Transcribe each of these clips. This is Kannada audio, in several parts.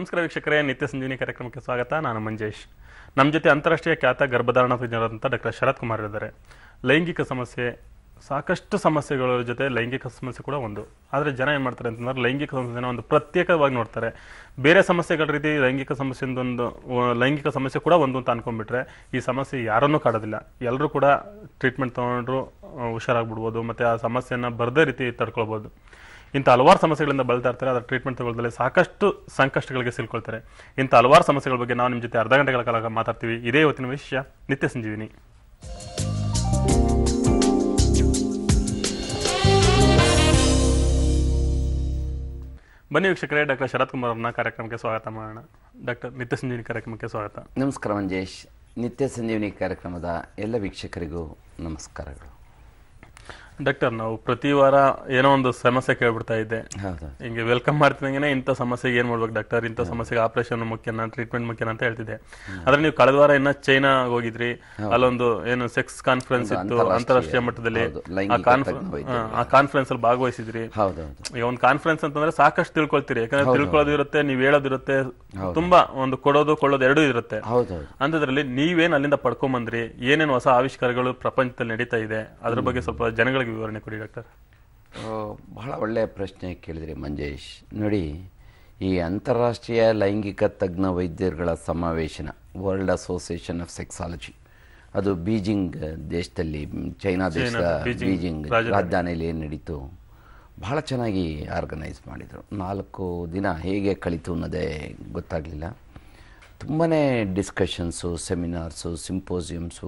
ನಮಸ್ಕಾರ ವೀಕ್ಷಕರೇ ನಿತ್ಯ ಸಂಜೀವಿನಿ ಕಾರ್ಯಕ್ರಮಕ್ಕೆ ಸ್ವಾಗತ ನಾನು ಮಂಜೇಶ್ ನಮ್ಮ ಜೊತೆ ಅಂತಾರಾಷ್ಟ್ರೀಯ ಖ್ಯಾತ ಗರ್ಭಧಾರಣ ತಜ್ಞರಾದಂಥ ಡಾಕ್ಟರ್ ಶರತ್ ಕುಮಾರ್ ಇದ್ದಾರೆ ಲೈಂಗಿಕ ಸಮಸ್ಯೆ ಸಾಕಷ್ಟು ಸಮಸ್ಯೆಗಳ ಜೊತೆ ಲೈಂಗಿಕ ಸಮಸ್ಯೆ ಕೂಡ ಒಂದು ಆದರೆ ಜನ ಏನು ಮಾಡ್ತಾರೆ ಅಂತಂದ್ರೆ ಲೈಂಗಿಕ ಸಮಸ್ಯೆನ ಒಂದು ಪ್ರತ್ಯೇಕವಾಗಿ ನೋಡ್ತಾರೆ ಬೇರೆ ಸಮಸ್ಯೆಗಳ ರೀತಿ ಲೈಂಗಿಕ ಸಮಸ್ಯೆ ಒಂದು ಲೈಂಗಿಕ ಸಮಸ್ಯೆ ಕೂಡ ಒಂದು ಅಂತ ಅನ್ಕೊಂಡ್ಬಿಟ್ರೆ ಈ ಸಮಸ್ಯೆ ಯಾರನ್ನೂ ಕಾಡೋದಿಲ್ಲ ಎಲ್ಲರೂ ಕೂಡ ಟ್ರೀಟ್ಮೆಂಟ್ ತೊಗೊಂಡ್ರು ಆ, ಹುಷಾರಾಗ್ಬಿಡ್ಬೋದು ಮತ್ತು ಆ ಸಮಸ್ಯೆನ ಬರದೇ ರೀತಿ ತಡ್ಕೊಳ್ಬೋದು ಇಂಥ ಹಲವಾರು ಸಮಸ್ಯೆಗಳಿಂದ ಬಳಲ್ತಾ ಇರ್ತಾರೆ ಅದರ ಟ್ರೀಟ್ಮೆಂಟ್ ತಗೊಳ್ದಲ್ಲೇ ಸಾಕಷ್ಟು ಸಂಕಷ್ಟಗಳಿಗೆ ಸಿಲ್ಕೊಳ್ತಾರೆ ಇಂಥ ಹಲವಾರು ಸಮಸ್ಯೆಗಳ ಬಗ್ಗೆ ನಾವು ನಿಮ್ಮ ಜೊತೆ ಅರ್ಧ ಗಂಟೆಗಳ ಕಾಲ ಮಾತಾಡ್ತೀವಿ ಇದೇ ಇವತ್ತಿನ ವಿಷಯ ನಿತ್ಯ ಸಂಜೀವಿನಿ ಬನ್ನಿ ವೀಕ್ಷಕರೇ ಡಾಕ್ಟರ್ ಶರತ್ ಕುಮಾರ್ ಅವ್ರನ್ನ ಕಾರ್ಯಕ್ರಮಕ್ಕೆ ಸ್ವಾಗತ ಮಾಡೋಣ ಡಾಕ್ಟರ್ ನಿತ್ಯ ಸಂಜೀವಿನಿ ಕಾರ್ಯಕ್ರಮಕ್ಕೆ ಸ್ವಾಗತ ನಮಸ್ಕಾರ ಮಂಜೇಶ್ ನಿತ್ಯ ಸಂಜೀವಿನಿ ಕಾರ್ಯಕ್ರಮದ ಎಲ್ಲ ವೀಕ್ಷಕರಿಗೂ ನಮಸ್ಕಾರಗಳು ಡಾಕ್ಟರ್ ನಾವು ಪ್ರತಿ ವಾರ ಏನೋ ಒಂದು ಸಮಸ್ಯೆ ಕೇಳ್ಬಿಡ್ತಾ ಇದ್ದೆ ಹೌದು ಹಿಂಗೆ ವೆಲ್ಕಮ್ ಮಾಡ್ತಿದಂಗೆ ಇಂಥ ಸಮಸ್ಯೆಗೆ ಏನ್ ಮಾಡ್ಬೇಕು ಡಾಕ್ಟರ್ ಇಂಥ ಸಮಸ್ಯೆಗೆ ಆಪರೇಷನ್ ಮುಖ್ಯನಾ ಟ್ರೀಟ್ಮೆಂಟ್ ಮುಖ್ಯನಾ ಅಂತ ಹೇಳ್ತಿದ್ದೆ ಆದ್ರೆ ನೀವು ಕಳೆದ ವಾರ ಇನ್ನ ಚೈನಾ ಹೋಗಿದ್ರಿ ಅಲ್ಲೊಂದು ಏನು ಸೆಕ್ಸ್ ಕಾನ್ಫರೆನ್ಸ್ ಇತ್ತು ಅಂತಾರಾಷ್ಟ್ರೀಯ ಮಟ್ಟದಲ್ಲಿ ಹೌದು, ಆ ಲೈಂಗಿಕ ಕಾನ್ಫರೆನ್ಸ್ ತಜ್ಞ ವೈದ್ಯರು. ಆ ಕಾನ್ಫರೆನ್ಸ್ ಅಲ್ಲಿ ಭಾಗವಹಿಸಿದ್ರಿ ಹೌದೌದು ಈಗ ಒಂದು ಕಾನ್ಫರೆನ್ಸ್ ಅಂತಂದ್ರೆ ಸಾಕಷ್ಟು ತಿಳ್ಕೊಳ್ತೀರಿ ಯಾಕಂದ್ರೆ ತಿಳ್ಕೊಳ್ಳೋದಿರುತ್ತೆ ನೀವ್ ಹೇಳೋದಿರುತ್ತೆ ತುಂಬಾ ಒಂದು ಕೊಡೋದು ಕೊಳ್ಳೋದು ಎರಡೂ ಇರುತ್ತೆ ಹೌದೌದು ಅಂಥದ್ರಲ್ಲಿ ನೀವೇನ್ ಅಲ್ಲಿಂದ ಪಡ್ಕೊಂಬಂದ್ರಿ ಏನೇನು ಹೊಸ ಆವಿಷ್ಕಾರಗಳು ಪ್ರಪಂಚದಲ್ಲಿ ನಡೀತಾ ಇದೆ ಅದ್ರ ಬಗ್ಗೆ ಸ್ವಲ್ಪ ಜನಗಳಿಗೆ ವಿವರಣೆ ಕೊಡಿ ಡಾಕ್ಟರ್ ಆ, ಬಹಳ ಒಳ್ಳೆಯ ಪ್ರಶ್ನೆ ಕೇಳಿದ್ರಿ ಮಂಜೇಶ್ ನೋಡಿ ಈ ಅಂತಾರಾಷ್ಟ್ರೀಯ ಲೈಂಗಿಕ ತಜ್ಞ ವೈದ್ಯರುಗಳ ಸಮಾವೇಶನ ವರ್ಲ್ಡ್ ಅಸೋಸಿಯೇಷನ್ ಆಫ್ ಸೆಕ್ಸಾಲಜಿ ಅದು ಬೀಜಿಂಗ್ ದೇಶದಲ್ಲಿ ಮ್, ಚೈನಾ ದೇಶದ ಬೀಜಿಂಗ್ ಬೀಜಿಂಗ್ ರಾಜಧಾನಿಯಲ್ಲಿ ಏನು ನಡೀತು ಬಹಳ ಚೆನ್ನಾಗಿ ಆರ್ಗನೈಸ್ ಮಾಡಿದರು ನಾಲ್ಕು ದಿನ ಹೇಗೆ ಕಳೀತು ಅನ್ನೋದೇ ಗೊತ್ತಾಗಲಿಲ್ಲ ತುಂಬಾ ಡಿಸ್ಕಷನ್ಸು ಸೆಮಿನಾರ್ಸು ಸಿಂಪೋಸಿಯಮ್ಸು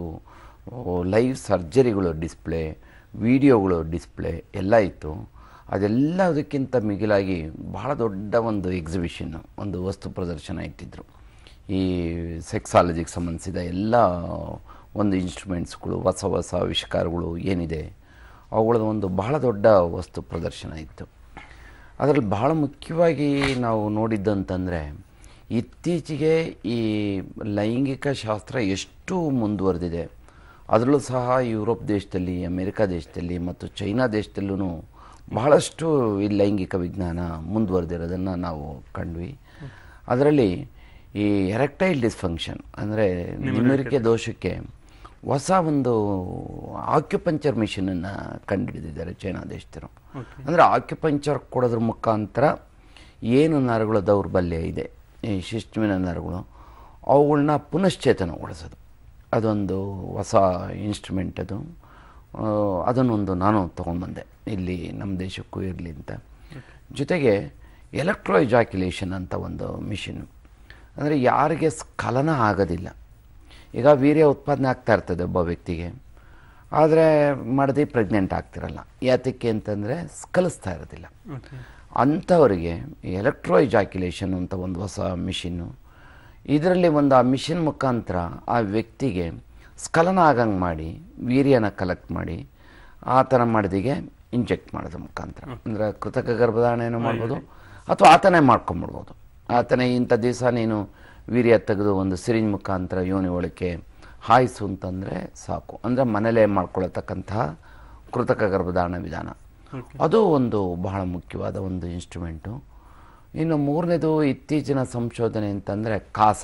ಲೈವ್ ಸರ್ಜರಿಗಳು ಡಿಸ್ಪ್ಲೇ ವಿಡಿಯೋಗಳು ಡಿಸ್ಪ್ಲೇ ಎಲ್ಲ ಇತ್ತು ಅದೆಲ್ಲದಕ್ಕಿಂತ ಮಿಗಿಲಾಗಿ ಬಹಳ ದೊಡ್ಡ ಒಂದು ಎಕ್ಸಿಬಿಷನ್ ಒಂದು ವಸ್ತು ಪ್ರದರ್ಶನ ಇಟ್ಟಿದ್ದರು ಈ ಸೆಕ್ಸಾಲಜಿಗೆ ಸಂಬಂಧಿಸಿದ ಎಲ್ಲ ಒಂದು ಇನ್ಸ್ಟ್ರೂಮೆಂಟ್ಸ್ಗಳು ಹೊಸ ಹೊಸ ಆವಿಷ್ಕಾರಗಳು ಏನಿದೆ ಅವುಗಳದ್ದು ಒಂದು ಬಹಳ ದೊಡ್ಡ ವಸ್ತು ಪ್ರದರ್ಶನ ಇತ್ತು ಅದರಲ್ಲಿ ಬಹಳ ಮುಖ್ಯವಾಗಿ ನಾವು ನೋಡಿದ್ದಂತಂದರೆ ಇತ್ತೀಚೆಗೆ ಈ ಲೈಂಗಿಕ ಶಾಸ್ತ್ರ ಎಷ್ಟು ಮುಂದುವರೆದಿದೆ ಅದರಲ್ಲೂ ಸಹ ಯುರೋಪ್ ದೇಶದಲ್ಲಿ ಅಮೆರಿಕ ದೇಶದಲ್ಲಿ ಮತ್ತು ಚೈನಾ ದೇಶದಲ್ಲೂ ಬಹಳಷ್ಟು ಈ ಲೈಂಗಿಕ ವಿಜ್ಞಾನ ಮುಂದುವರೆದಿರೋದನ್ನು ನಾವು ಕಂಡ್ವಿ ಅದರಲ್ಲಿ ಈ ಎರೆಕ್ಟೈಲ್ ಡಿಸ್ಫಂಕ್ಷನ್ ಅಂದರೆ ನಿಮ್ಮರಿಕೆ ದೋಷಕ್ಕೆ ಹೊಸ ಒಂದು ಆಕ್ಯುಪಂಚರ್ ಮಿಷನನ್ನು ಕಂಡುಹಿಡಿದಿದ್ದಾರೆ ಚೈನಾ ದೇಶದವರು ಅಂದರೆ ಆಕ್ಯುಪಂಚರ್ ಕೊಡೋದ್ರ ಮುಖಾಂತರ ಏನು ನರಗಳ ದೌರ್ಬಲ್ಯ ಇದೆ ಈ ಶಿಶ್ಮಿನ ನರಗಳು ಅವುಗಳನ್ನ ಪುನಶ್ಚೇತನಗೊಳಿಸೋದು ಅದೊಂದು ಹೊಸ ಇನ್ಸ್ಟ್ರೂಮೆಂಟ್ ಅದು ಆ, ಅದನ್ನೊಂದು ನಾನು ತೊಗೊಂಬಂದೆ ಇಲ್ಲಿ ನಮ್ಮ ದೇಶಕ್ಕೂ ಇರಲಿ ಅಂತ ಜೊತೆಗೆ ಎಲೆಕ್ಟ್ರೋ ಇಜಾಕ್ಯುಲೇಷನ್ ಅಂತ ಒಂದು ಮಿಷಿನ್ ಅಂದರೆ ಯಾರಿಗೆ ಸ್ಖಲನ ಆಗೋದಿಲ್ಲ ಈಗ ವೀರ್ಯ ಉತ್ಪಾದನೆ ಆಗ್ತಾ ಇರ್ತದೆ ಒಬ್ಬ ವ್ಯಕ್ತಿಗೆ ಆದರೆ ಮಾಡದೆ ಪ್ರೆಗ್ನೆಂಟ್ ಆಗ್ತಿರಲ್ಲ ಯಾತಕ್ಕೆ ಅಂತಂದರೆ ಸ್ಕಲಿಸ್ತಾ ಇರೋದಿಲ್ಲ ಅಂಥವರಿಗೆ ಎಲೆಕ್ಟ್ರೋ ಇಜಾಕ್ಯುಲೇಷನ್ ಅಂತ ಒಂದು ಹೊಸ ಮಿಷಿನ್ನು ಇದರಲ್ಲಿ ಒಂದು ಆ ಮಿಷಿನ್ ಮುಖಾಂತರ ಆ ವ್ಯಕ್ತಿಗೆ ಸ್ಖಲನ ಆಗಂಗೆ ಮಾಡಿ ವೀರ್ಯನ ಕಲೆಕ್ಟ್ ಮಾಡಿ ಆ ಥರ ಮಾಡಿದಿಗೆ ಇಂಜೆಕ್ಟ್ ಮಾಡೋದ್ರ ಮುಖಾಂತರ ಅಂದರೆ ಕೃತಕ ಗರ್ಭಧಾರಣೆಯನ್ನು ಮಾಡ್ಬೋದು ಅಥವಾ ಆತನೇ ಮಾಡ್ಕೊಂಬಿಡ್ಬೋದು ಆತನೇ ಇಂಥ ದಿವಸ ನೀನು ವೀರ್ಯ ತೆಗೆದು ಒಂದು ಸಿರಿಂಜ್ ಮುಖಾಂತರ ಯೋನಿ ಒಳಕ್ಕೆ ಹಾಯಿಸು ಅಂತಂದರೆ ಸಾಕು ಅಂದರೆ ಮನೇಲೇ ಮಾಡ್ಕೊಳತಕ್ಕಂತಹ ಕೃತಕ ಗರ್ಭಧಾರಣ ವಿಧಾನ ಅದು ಒಂದು ಬಹಳ ಮುಖ್ಯವಾದ ಒಂದು ಇನ್ಸ್ಟ್ರೂಮೆಂಟು ಇನ್ನು ಮೂರನೇದು ಇತ್ತೀಚಿನ ಸಂಶೋಧನೆ ಅಂತಂದರೆ ಕಾಸ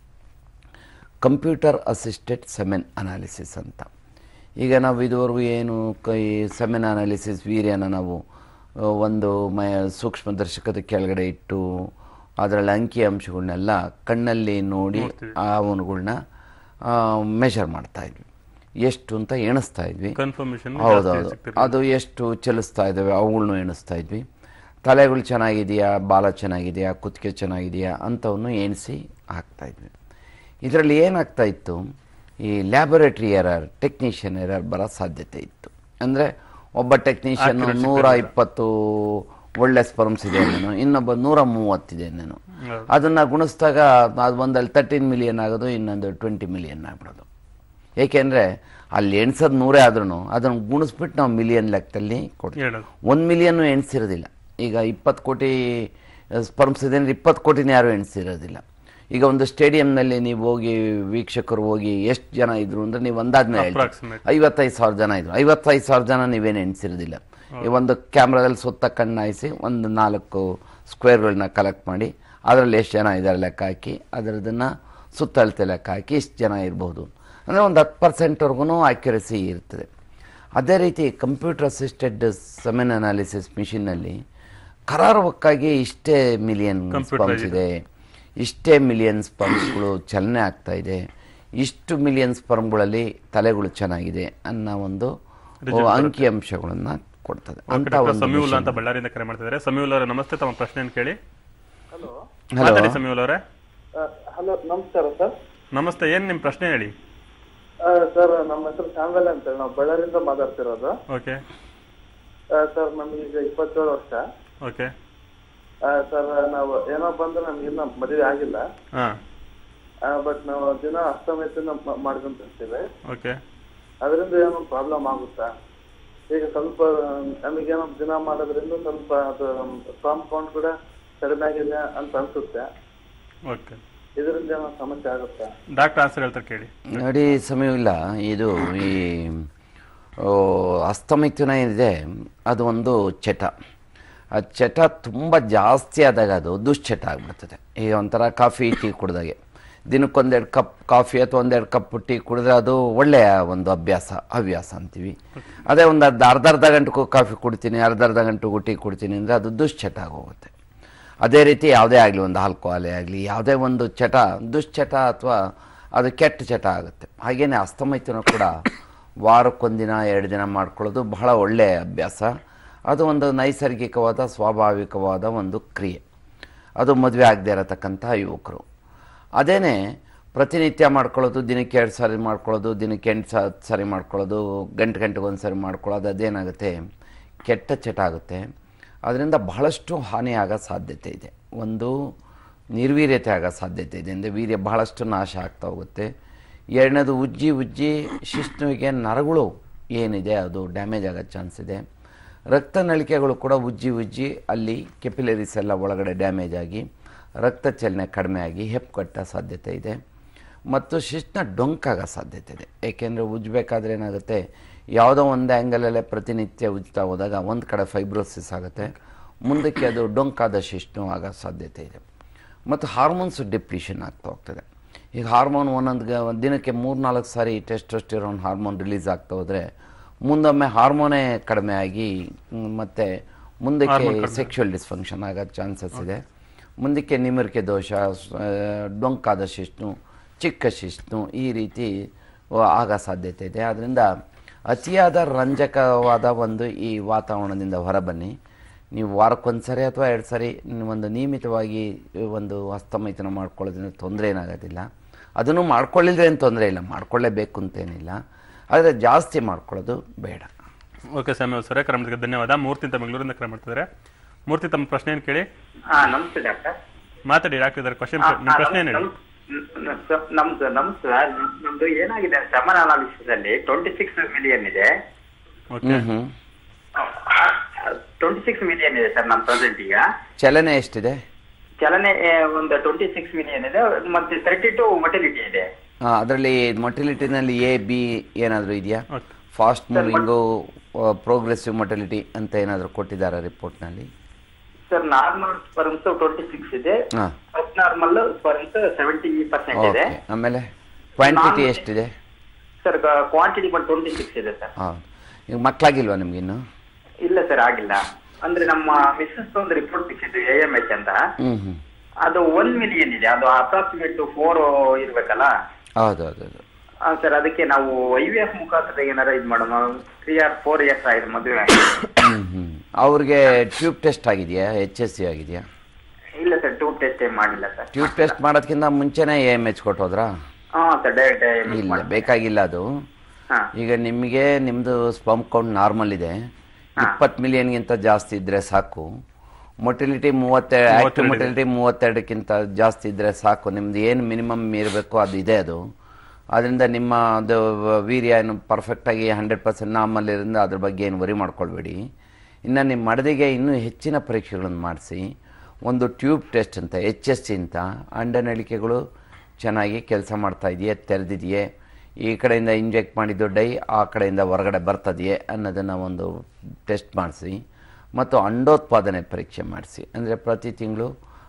ಕಂಪ್ಯೂಟರ್ ಅಸಿಸ್ಟೆಡ್ ಸೆಮೆನ್ ಅನಾಲಿಸಿಸ್ ಅಂತ ಈಗ ನಾವು ಇದುವರೆಗೂ ಏನು ಕೈ ಸೆಮೆನ್ ಅನಾಲಿಸಿಸ್ ವೀರ್ಯನ ನಾವು ಆ, ಒಂದು ಮ ಸೂಕ್ಷ್ಮದರ್ಶಕದ ಕೆಳಗಡೆ ಇಟ್ಟು ಅದರಲ್ಲಿ ಅಂಕಿ ಅಂಶಗಳನ್ನೆಲ್ಲ ಕಣ್ಣಲ್ಲಿ ನೋಡಿ ಆ ಅವನುಗಳನ್ನ ಮೆಷರ್ ಮಾಡ್ತಾ ಇದ್ವಿ ಎಷ್ಟು ಅಂತ ಎಣಿಸ್ತಾ ಇದ್ವಿ ಕನ್ಫರ್ಮೇಶನ್ ಹೌದೌದು ಅದು ಎಷ್ಟು ಚಲಿಸ್ತಾ ಇದ್ದಾವೆ ಅವುಗಳ್ನು ಎಣಿಸ್ತಾ ಇದ್ವಿ ತಲೆಗಳು ಚೆನ್ನಾಗಿದೆಯಾ ಬಾಲ ಚೆನ್ನಾಗಿದೆಯಾ ಕುತ್ತಿಗೆ ಚೆನ್ನಾಗಿದೆಯಾ ಅಂಥವನ್ನು ಎಣಿಸಿ ಹಾಕ್ತಾ ಇದ್ವಿ ಇದರಲ್ಲಿ ಏನಾಗ್ತಾ ಇತ್ತು ಈ ಲ್ಯಾಬೊರೇಟ್ರಿ ಎರರ್ ಟೆಕ್ನಿಷಿಯನ್ ಎರರ್ ಬರೋ ಸಾಧ್ಯತೆ ಇತ್ತು ಅಂದರೆ ಒಬ್ಬ ಟೆಕ್ನಿಷಿಯನ್ ನೂರ ಇಪ್ಪತ್ತು ಒಳ್ಳೆ ಸ್ಪರ್ಮ್ಸ್ ಇದೆ ನಾನು ಇನ್ನೊಬ್ಬ ನೂರ ಮೂವತ್ತಿದೆ ನಾನು ಅದನ್ನು ಗುಣಿಸಿದಾಗ ಅದು ಒಂದಲ್ಲಿ ತರ್ಟೀನ್ ಮಿಲಿಯನ್ ಆಗೋದು ಇನ್ನೊಂದು ಟ್ವೆಂಟಿ ಮಿಲಿಯನ್ ಆಗ್ಬಿಡೋದು ಏಕೆಂದರೆ ಅಲ್ಲಿ ಎಣ್ಸೋದು ನೂರೇ ಆದ್ರೂ ಅದನ್ನು ಗುಣಿಸ್ಬಿಟ್ಟು ನಾವು ಮಿಲಿಯನ್ ಲೆಕ್ಕದಲ್ಲಿ ಕೊಡ್ತೀವಿ ಹೇಳೋದು ಒಂದು ಮಿಲಿಯನ್ನು ಎಣಿಸಿರೋದಿಲ್ಲ ಈಗ ಇಪ್ಪತ್ತು ಕೋಟಿ ಸ್ಪರ್ಮ್ಸ್ ಇದೆ ಅಂದರೆ ಇಪ್ಪತ್ತು ಕೋಟಿನ ಯಾರು ಎಣಿಸಿರೋದಿಲ್ಲ ಈಗ ಒಂದು ಸ್ಟೇಡಿಯಂನಲ್ಲಿ ನೀವು ಹೋಗಿ ವೀಕ್ಷಕರು ಹೋಗಿ ಎಷ್ಟು ಜನ ಇದ್ರು ಅಂದರೆ ನೀವು ಒಂದಾದ್ಮೇಲೆ ಹೇಳ್ತೀರಿ. Approximate. ಐವತ್ತೈದು ಸಾವಿರ ಜನ ಇದ್ರು ಐವತ್ತೈದು ಸಾವಿರ ಜನ ನೀವೇನು ಎಣಿಸಿರೋದಿಲ್ಲ ಈ ಒಂದು ಕ್ಯಾಮ್ರಾದಲ್ಲಿ ಸುತ್ತ ಕಣ್ಣಾಯಿಸಿ ಒಂದು ನಾಲ್ಕು ಸ್ಕ್ವೇರ್ಗಳನ್ನ ಕಲೆಕ್ಟ್ ಮಾಡಿ ಅದರಲ್ಲಿ ಎಷ್ಟು ಜನ ಇದ್ದಾರೆ ಲೆಕ್ಕ ಹಾಕಿ ಅದರದನ್ನು ಸುತ್ತಳತೆ ಲೆಕ್ಕ ಹಾಕಿ ಇಷ್ಟು ಜನ ಇರ್ಬೋದು ಅಂದರೆ ಒಂದು ಹತ್ತು ಪರ್ಸೆಂಟ್ವರೆಗೂ ಆಕ್ಯುರಸಿ ಇರ್ತದೆ ಅದೇ ರೀತಿ ಕಂಪ್ಯೂಟರ್ ಅಸಿಸ್ಟೆಡ್ ಸೆಮೆನ್ ಅನಾಲಿಸಿಸ್ ಮಿಷಿನಲ್ಲಿ ಕರಾರುವಕ್ಕಾಗಿ ಇಷ್ಟೇ ಮಿಲಿಯನ್ ಸ್ಪಂಪ್ಸ್ ಇದೆ ಇಷ್ಟೇ ಮಿಲಿಯನ್ ಸ್ಪರ್ಮ್ಸ್ಗಳು ಚಲನೆ ಆಗ್ತಾ ಇದೆ ಇಷ್ಟು ಮಿಲಿಯನ್ ಸ್ಪರ್ಮ್ಗಳಲ್ಲಿ ತಲೆಗಳು ಚೆನ್ನಾಗಿದೆ ಅನ್ನೋ ಒಂದು ಅಂಕಿಅಂಶಗಳನ್ನು ಕೊಡ್ತದೆ ಅಂತ ಡಾಕ್ಟರ್ ಒಂದು ಸಮೀವುಲ್ಲಾ ಅಂತ ಬಳ್ಳಾರಿಯಿಂದ ಕರೆ ಮಾಡ್ತಿದ್ದಾರೆ ಸಮೀವುಲ್ ಅವರೇ ನಮಸ್ತೆ ತಮ್ಮ ಪ್ರಶ್ನೆಯನ್ನು ಕೇಳಿ ಹಲೋ ಹಲೋ ಮಾತಾಡಿ ಸಮೀವುಲ್ ಅವರೇ ಹಲೋ ನಮಸ್ಕಾರ ಸರ್ ನಮಸ್ತೆ ಏನ್ ನಿಮ್ ಪ್ರಶ್ನೆ ಹೇಳಿ ಸರ್ ನಮ್ಮ ಹೆಸರು ಶಾಂಗಲ್ ಅಂತ ಹೇಳಿ ನಾವು ಬಳ್ಳಾರಿಯಿಂದ ಮಾತಾಡ್ತಿರೋದು ಓಕೆ ಸರ್ ನಮಗೀಗ ಇಪ್ಪತ್ತೇಳು ವರ್ಷ ಓಕೆ ಸರ್ ನಾವು ಏನೋ ಬಂದ್ರೆ ನಮ್ಗೆ ಇನ್ನೂ ಮದುವೆ ಆಗಿಲ್ಲ ಹಾ ಬಟ್ ನಾವು ದಿನ ಅಸ್ತಮಿತನ ಮಾಡ್ಕೊಂತಿರ್ತೀವಿ ಓಕೆ ಅದರಿಂದ ಏನೋ ಪ್ರಾಬ್ಲಮ್ ಆಗುತ್ತಾ ಈಗ ಸ್ವಲ್ಪ ನಮಗೇನೋ ದಿನ ಮಾಡೋದ್ರಿಂದ ಸ್ವಲ್ಪ ಅದು ಸ್ಪಾಮ್ ಕೌಂಟ್ ಕೂಡ ಕಡಿಮೆ ಆಗಿದೆ ಅಂತ ಅನ್ಸುತ್ತೆ ಓಕೆ ಇದರಿಂದ ಏನೋ ಸಮಸ್ಯೆ ಆಗುತ್ತಾ ಡಾಕ್ಟರ್ ಆನ್ಸರ್ ಹೇಳ್ತಾರೆ ಕೇಳಿ ನೋಡಿ ಸಮಯವಿಲ್ಲ ಇದು ಈ ಓ, ಹಸ್ತಮಿಥುನ ಏನಿದೆ ಅದು ಒಂದು ಚಟ ಆ ಚಟ ತುಂಬ ಜಾಸ್ತಿ ಆದಾಗ ಅದು ದುಶ್ಚಟ ಆಗ್ಬಿಡ್ತದೆ ಈಗ ಒಂಥರ ಕಾಫಿ ಟೀ ಕುಡ್ದಾಗೆ ದಿನಕ್ಕೊಂದೆರಡು ಕಪ್ ಕಾಫಿ ಅಥವಾ ಒಂದೆರಡು ಕಪ್ ಟೀ ಕುಡಿದ್ರೆ ಅದು ಒಳ್ಳೆಯ ಒಂದು ಅಭ್ಯಾಸ ಹವ್ಯಾಸ ಅಂತೀವಿ ಅದೇ ಒಂದು ಅರ್ಧ ಅರ್ಧ ಅರ್ಧ ಗಂಟೆಗೂ ಕಾಫಿ ಕುಡ್ತೀನಿ ಅರ್ಧ ಅರ್ಧ ಗಂಟೆಗೂ ಟೀ ಕುಡ್ತೀನಿ ಅಂದರೆ ಅದು ದುಶ್ಚಟ ಆಗೋಗುತ್ತೆ ಅದೇ ರೀತಿ ಯಾವುದೇ ಆಗಲಿ ಒಂದು ಆಲ್ಕೋಹಾಲೇ ಆಗಲಿ ಯಾವುದೇ ಒಂದು ಚಟ ದುಶ್ಚಟ ಅಥವಾ ಅದು ಕೆಟ್ಟ ಚಟ ಆಗುತ್ತೆ ಹಾಗೆಯೇ ಅಸ್ತಮೈತನ ಕೂಡ ವಾರಕ್ಕೊಂದಿನ ಎರಡು ದಿನ ಮಾಡ್ಕೊಳ್ಳೋದು ಬಹಳ ಒಳ್ಳೆಯ ಅಭ್ಯಾಸ ಅದು ಒಂದು ನೈಸರ್ಗಿಕವಾದ ಸ್ವಾಭಾವಿಕವಾದ ಒಂದು ಕ್ರಿಯೆ ಅದು ಮದುವೆ ಆಗದೆ ಇರತಕ್ಕಂಥ ಯುವಕರು ಅದೇನೇ ಪ್ರತಿನಿತ್ಯ ಮಾಡ್ಕೊಳ್ಳೋದು ದಿನಕ್ಕೆ ಎರಡು ಸಾರಿ ಮಾಡ್ಕೊಳ್ಳೋದು ದಿನಕ್ಕೆ ಎಂಟು ಸಾ ಸಾರಿ ಮಾಡ್ಕೊಳ್ಳೋದು ಗಂಟೆ ಗಂಟೆಗೆ ಒಂದು ಸಾರಿ ಮಾಡ್ಕೊಳ್ಳೋದು ಅದೇನಾಗುತ್ತೆ ಕೆಟ್ಟ ಚಟ ಆಗುತ್ತೆ ಅದರಿಂದ ಬಹಳಷ್ಟು ಹಾನಿ ಆಗೋ ಸಾಧ್ಯತೆ ಇದೆ ಒಂದು ನಿರ್ವೀರ್ಯತೆ ಆಗೋ ಸಾಧ್ಯತೆ ಇದೆ ಅಂದರೆ ವೀರ್ಯ ಬಹಳಷ್ಟು ನಾಶ ಆಗ್ತಾ ಹೋಗುತ್ತೆ ಎರಡನೇದು ಉಜ್ಜಿ ಉಜ್ಜಿ ಶಿಶ್ನುವಿಗೆ ನರಗಳು ಏನಿದೆ ಅದು ಡ್ಯಾಮೇಜ್ ಆಗೋ ಚಾನ್ಸ್ ಇದೆ ರಕ್ತ ನಳಿಕೆಗಳು ಕೂಡ ಉಜ್ಜಿ ಉಜ್ಜಿ ಅಲ್ಲಿ ಕೆಪಿಲರೀಸ್ ಎಲ್ಲ ಒಳಗಡೆ ಡ್ಯಾಮೇಜ್ ಆಗಿ ರಕ್ತ ಚಲನೆ ಕಡಿಮೆ ಆಗಿ ಹೆಪ್ಪು ಕಟ್ಟೋ ಸಾಧ್ಯತೆ ಇದೆ ಮತ್ತು ಶಿಶ್ನ ಡೊಂಕಾಗೋ ಸಾಧ್ಯತೆ ಇದೆ ಏಕೆಂದರೆ ಉಜ್ಜಬೇಕಾದ್ರೆ ಏನಾಗುತ್ತೆ ಯಾವುದೋ ಒಂದು ಆ್ಯಂಗಲಲ್ಲೇ ಪ್ರತಿನಿತ್ಯ ಉಜ್ತಾ ಹೋದಾಗ ಒಂದು ಕಡೆ ಫೈಬ್ರೋಸಿಸ್ ಆಗುತ್ತೆ ಮುಂದಕ್ಕೆ ಅದು ಡೊಂಕಾದ ಶಿಶ್ನು ಆಗೋ ಸಾಧ್ಯತೆ ಇದೆ ಮತ್ತು ಹಾರ್ಮೋನ್ಸ್ ಡಿಪ್ಲಿಷನ್ ಆಗ್ತಾ ಹೋಗ್ತದೆ ಈಗ ಹಾರ್ಮೋನ್ ಒಂದೊಂದು ಗ- ಒಂದ್ ದಿನಕ್ಕೆ ಮೂರು ನಾಲ್ಕು ಸಾರಿ ಟೆಸ್ಟೋಸ್ಟಿರೋನ್ ಹಾರ್ಮೋನ್ ರಿಲೀಸ್ ಆಗ್ತಾ ಹೋದರೆ ಮುಂದೊಮ್ಮೆ ಹಾರ್ಮೋನೇ ಕಡಿಮೆ ಆಗಿ ಮ್, ಮತ್ತೆ ಮುಂದಕ್ಕೆ ಸೆಕ್ಷುವಲ್ ಡಿಸ್ಫಂಕ್ಷನ್ ಆಗೋ ಚಾನ್ಸಸ್ ಇದೆ ಮುಂದಕ್ಕೆ ನಿಮಿರಿಕೆ ದೋಷ ಸ್- ಆ, ಡೊಂಕಾದ ಶಿಶ್ನು ಚಿಕ್ಕ ಶಿಶ್ನು ಈ ರೀತಿ ವ- ಆಗೋ ಸಾಧ್ಯತೆ ಇದೆ ಆದ್ದರಿಂದ ಅತಿಯಾದ ರಂಜಕವಾದ ಒಂದು ಈ ವಾತಾವರಣದಿಂದ ಹೊರಬನ್ನಿ ನೀವು ವಾರಕ್ಕೊಂದು ಸರಿ ಅಥವಾ ಎರಡು ಸರಿ ಒಂದು ನಿಯಮಿತವಾಗಿ ಒಂದು ಹಸ್ತಮೈಥುನ ಮಾಡ್ಕೊಳ್ಳೋದ್ರಿಂದ ತೊಂದರೆ ಏನಾಗೋದಿಲ್ಲ ಅದನ್ನು ಮಾಡ್ಕೊಳ್ಳಿದ್ರೆ ಏನು ತೊಂದರೆ ಇಲ್ಲ ಮಾಡ್ಕೊಳ್ಳೇಬೇಕು ಅಂತೇನಿಲ್ಲ ಆದರೆ ಜಾಸ್ತಿ ಮಾಡ್ಕೊಳ್ಳೋದು ಬೇಡ ಓಕೆ ಸ್ವಾಮಿ ಸರ್ ಕರೆ ಮಾಡಿದ್ದಕ್ಕೆ ಧನ್ಯವಾದ ಮೂರ್ತಿ ಅಂತ ಬೆಂಗಳೂರಿಂದ ಕರೆ ಮಾಡ್ತಿದ್ದಾರೆ ಮೂರ್ತಿ ತಮ್ಮ ಪ್ರಶ್ನೆ ಏನು ಕೇಳಿ ಹಾ ನಮಸ್ತೆ ಡಾಕ್ಟರ್ ಮಾತಾಡಿ ಡಾಕ್ಟರ್ ಇದ್ದಾರೆ ಕ್ವಶನ್ ನಿಮ್ಮ ಪ್ರಶ್ನೆ ಏನು ಹೇಳಿ ನಮ್ದು ನಮ್ದು ನಮ್ದು ಏನಾಗಿದೆ ಸೆಮನ್ ಅನಾಲಿಸಿಸ್ ಅಲ್ಲಿ ಟ್ವೆಂಟಿ ಸಿಕ್ಸ್ ಮಿಲಿಯನ್ ಇದೆ ಓಕೆ ಹ್ಞೂ ಟ್ವೆಂಟಿ ಸಿಕ್ಸ್ ಮಿಲಿಯನ್ ಇದೆ ಸರ್ ನಮ್ಮ ಪ್ರೆಸೆಂಟ್ ಈಗ ಚಲನೆ ಎಷ್ಟಿದೆ ಚಲನೆ ಆ, ಒಂದು ಟ್ವೆಂಟಿ ಸಿಕ್ಸ್ ಮಿಲಿಯನ್ ಇದೆ ಮತ್ತೆ ತರ್ಟಿ ಟು ಮೊಟಿಲಿಟಿ ಇದೆ ಅದರಲ್ಲಿ ಮೊಟಿಲಿಟಿನಲ್ಲಿ ಎ ಬಿ ಏನಾದರೂ ಇದೆಯಾ okay fast moving progressive motility ಅಂತ ಏನಾದರೂ ಕೊಟ್ಟಿದ್ದಾರಾ ರಿಪೋರ್ಟ್ನಲ್ಲಿ sir normal sperms twenty six ಇದೆ ಹಾಂ abnormal sperms seventy percent ಇದೆ ಓಕೆ ಆಮೇಲೆ ಕ್ವಾಂಟಿಟಿ ಎಷ್ಟಿದೆ ಸರ್ ಕ್ವಾಂಟಿಟಿ ಬಂದು ಟ್ವೆಂಟಿ ಸಿಕ್ಸ್ ಇದೆ ಸರ್ ಹಾಂ ಈಗ ಮಕ್ಕಳಾಗಿಲ್ವಾ ನಿಮಗಿನ್ನು ಇಲ್ಲ ಸರ್ ಆಗಿಲ್ಲ ಅಂದ್ರೆ ನಮ್ಮ ಮಿಸ್ಸಸ್ ಒಂದು ರಿಪೋರ್ಟ್ ಸಿಕ್ಕಿದ್ದು ಎ ಎಂ ಎಚ್ ಅಂತ ಹ್ಞೂ ಹ್ಞೂ ಅದು ಒನ್ ಮಿಲಿಯನ್ ಇದೆ ಅದು ಅಪ್ರಾಕ್ಸಿಮೇಟ್ ಫೋರ್ ಇರ್ಬೇಕಲ್ಲ ಹೌದು ಹೌದು ಹೌದು ಸರ್ ಅದಕ್ಕೆ ನಾವು ಐ ವಿ ಎಫ್ ಮುಖಾಂತರ ಏನಾರ ಇದು ಮಾಡೋಣ ತ್ರೀ ಆರ್ ಫೋರ್ ಇಯರ್ಸ್ ಆಗಿದೆ ಮದುವೆ ಆಗಿ ಹ್ಞೂ ಹ್ಞೂ ಅವ್ರಿಗೆ ಟ್ಯೂಬ್ ಟೆಸ್ಟ್ ಆಗಿದೆಯಾ ಎಚ್ ಎಸ್ ಸಿ ಆಗಿದೆಯಾ ಇಲ್ಲ ಸರ್ ಟೂ ಟೆಸ್ಟ್ ಏನ್ ಮಾಡಿಲ್ಲ ಸರ್ ಟ್ಯೂಬ್ ಟೆಸ್ಟ್ ಮಾಡೋದಕ್ಕಿಂತ ಮುಂಚೆನೇ ಎ ಎಮ್ ಎಚ್ ಕೊಟ್ಟೋದ್ರಾ ಹಾ ಸರ್ ಡೈರೆಕ್ಟ್ ಇಲ್ಲ ಬೇಕಾಗಿಲ್ಲ ಅದು ಹಾ ಈಗ ನಿಮಗೆ ನಿಮ್ಮದು ಸ್ಪಮ್ ಕೌಂಟ್ ನಾರ್ಮಲ್ ಇದೆ ಇಪ್ಪತ್ತು ಮಿಲಿಯನ್ಗಿಂತ ಜಾಸ್ತಿ ಇದ್ದರೆ ಸಾಕು ಮೊಟಿಲಿಟಿ ಮೂವತ್ತೆರಡು ಆ್ಯಕ್ಟಿವ್ ಮೊಟಿಲಿಟಿ ಮೂವತ್ತೆರಡಕ್ಕಿಂತ ಜಾಸ್ತಿ ಇದ್ದರೆ ಸಾಕು ನಿಮ್ದು ಏನು ಮಿನಿಮಮ್ ಇರಬೇಕು ಅದು ಇದೆ ಅದು ಅದರಿಂದ ನಿಮ್ಮ ಅದು ವೀರ್ಯ ಏನು ಪರ್ಫೆಕ್ಟಾಗಿ ಹಂಡ್ರೆಡ್ ಪರ್ಸೆಂಟ್ ನಾರ್ಮಲ್ ಇರೋದ್ರಿಂದ ಅದ್ರ ಬಗ್ಗೆ ಏನು ವರಿ ಮಾಡ್ಕೊಳ್ಬೇಡಿ ಇನ್ನು ನಿಮ್ಮ ಮಡದಿಗೆ ಇನ್ನೂ ಹೆಚ್ಚಿನ ಪರೀಕ್ಷೆಗಳನ್ನು ಮಾಡಿಸಿ ಒಂದು ಟ್ಯೂಬ್ ಟೆಸ್ಟ್ ಅಂತ ಎಚ್ ಎಸ್ ಸಿ ಅಂತ ಅಂಡನಳಿಕೆಗಳು ಚೆನ್ನಾಗಿ ಕೆಲಸ ಮಾಡ್ತಾ ಇದೆಯೇ ತೆರೆದಿದೆಯೇ ಈ ಕಡೆಯಿಂದ ಇಂಜೆಕ್ಟ್ ಮಾಡಿದ್ದು ಡೈ ಆ ಕಡೆಯಿಂದ ಹೊರಗಡೆ ಬರ್ತದೆಯೇ ಅನ್ನೋದನ್ನು ಒಂದು ಟೆಸ್ಟ್ ಮಾಡಿಸಿ ಮತ್ತು ಅಂಡೋತ್ಪಾದನೆ ಪರೀಕ್ಷೆ ಮಾಡಿಸಿ ಅಂದರೆ ಪ್ರತಿ ತಿಂಗಳು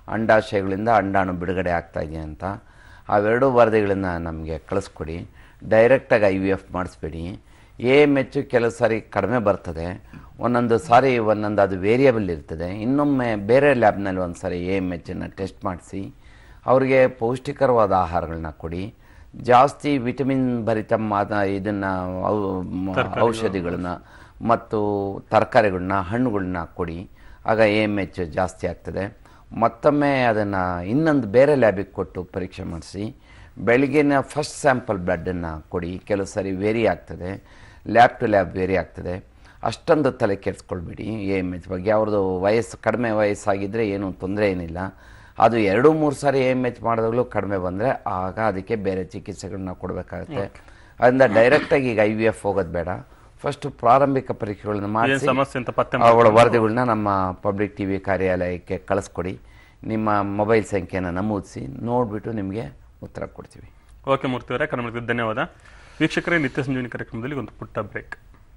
ಅಂಡಾಶಯಗಳಿಂದ ಅಂಡಾಣು ಬಿಡುಗಡೆ ಆಗ್ತಾ ಇದೆಯಾ ಅಂತ ಅವೆರಡೂ ವರದಿಗಳನ್ನು ನಮಗೆ ಕಳಿಸ್ಕೊಡಿ ಡೈರೆಕ್ಟಾಗಿ ಐ ವಿ ಎಫ್ ಮಾಡಿಸ್ಬೇಡಿ ಎ ಎಮ್ ಎಚ್ ಕೆಲವು ಸಾರಿ ಕಡಿಮೆ ಬರ್ತದೆ ಒಂದೊಂದು ಸಾರಿ ಒಂದೊಂದು ಅದು ವೇರಿಯಬಲ್ ಇರ್ತದೆ ಇನ್ನೊಮ್ಮೆ ಬೇರೆ ಲ್ಯಾಬ್ನಲ್ಲಿ ಒಂದು ಸಾರಿ ಎ ಎಮ್ ಎಚ್ಚನ್ನು ಟೆಸ್ಟ್ ಮಾಡಿಸಿ ಅವರಿಗೆ ಪೌಷ್ಟಿಕರವಾದ ಆಹಾರಗಳನ್ನ ಕೊಡಿ ಜಾಸ್ತಿ ವಿಟಮಿನ್ ಭರಿತ ಮಾದ ಇದನ್ನು ಔಷಧಿಗಳನ್ನ ಮತ್ತು ತರಕಾರಿಗಳನ್ನ ಹಣ್ಣುಗಳನ್ನ ಕೊಡಿ ಆಗ ಎ ಎಮ್ ಎಚ್ ಜಾಸ್ತಿ ಆಗ್ತದೆ ಮತ್ತೊಮ್ಮೆ ಅದನ್ನು ಇನ್ನೊಂದು ಬೇರೆ ಲ್ಯಾಬಿಗೆ ಕೊಟ್ಟು ಪರೀಕ್ಷೆ ಮಾಡಿಸಿ ಬೆಳಗಿನ ಫಸ್ಟ್ ಸ್ಯಾಂಪಲ್ ಬ್ಲಡ್ಡನ್ನು ಕೊಡಿ ಕೆಲವು ಸರಿ ವೇರಿ ಆಗ್ತದೆ ಲ್ಯಾಬ್ ಟು ಲ್ಯಾಬ್ ವೇರಿ ಆಗ್ತದೆ ಅಷ್ಟೊಂದು ತಲೆ ಕೆಡಿಸ್ಕೊಳ್ಬೇಡಿ ಎ ಎಮ್ ಎಚ್ ಬಗ್ಗೆ ಅವ್ರದ್ದು ವಯಸ್ಸು ಕಡಿಮೆ ವಯಸ್ಸಾಗಿದ್ದರೆ ಏನೂ ತೊಂದರೆ ಏನಿಲ್ಲ ಅದು ಎರಡು ಮೂರು ಸಾರಿ ಎ ಎಮ್ ಎಚ್ ಮಾಡಿದಾಗಲೂ ಕಡಿಮೆ ಬಂದರೆ ಆಗ ಅದಕ್ಕೆ ಬೇರೆ ಚಿಕಿತ್ಸೆಗಳನ್ನ ಕೊಡಬೇಕಾಗುತ್ತೆ ಅದರಿಂದ ಡೈರೆಕ್ಟಾಗಿ ಈಗ ಐ ವಿ ಎಫ್ ಹೋಗೋದು ಬೇಡ ಫಸ್ಟು ಪ್ರಾರಂಭಿಕ ಪರೀಕ್ಷೆಗಳನ್ನ ಏನ್ ಮಾಡಿಸಿ ಸಮಸ್ಯೆ ಅಂತ ಪತ್ತೆ ಅವಳ ವರದಿಗಳನ್ನ ನಮ್ಮ ಪಬ್ಲಿಕ್ ಟಿ ವಿ ಕಾರ್ಯಾಲಯಕ್ಕೆ ಕಳಿಸ್ಕೊಡಿ ನಿಮ್ಮ ಮೊಬೈಲ್ ಸಂಖ್ಯೆಯನ್ನು ನಮೂದಿಸಿ ನೋಡಿಬಿಟ್ಟು ನಿಮಗೆ ಉತ್ತರ ಕೊಡ್ತೀವಿ ಓಕೆ ಮೂರ್ತಿ ಅವರೇ ಕನ್ನಡಕ್ಕೆ ಧನ್ಯವಾದ ವೀಕ್ಷಕರೇ ನಿತ್ಯ ಸಂಜೀವಿನಿ ಕಾರ್ಯಕ್ರಮದಲ್ಲಿ ಒಂದು ಪುಟ್ಟ ಬ್ರೇಕ್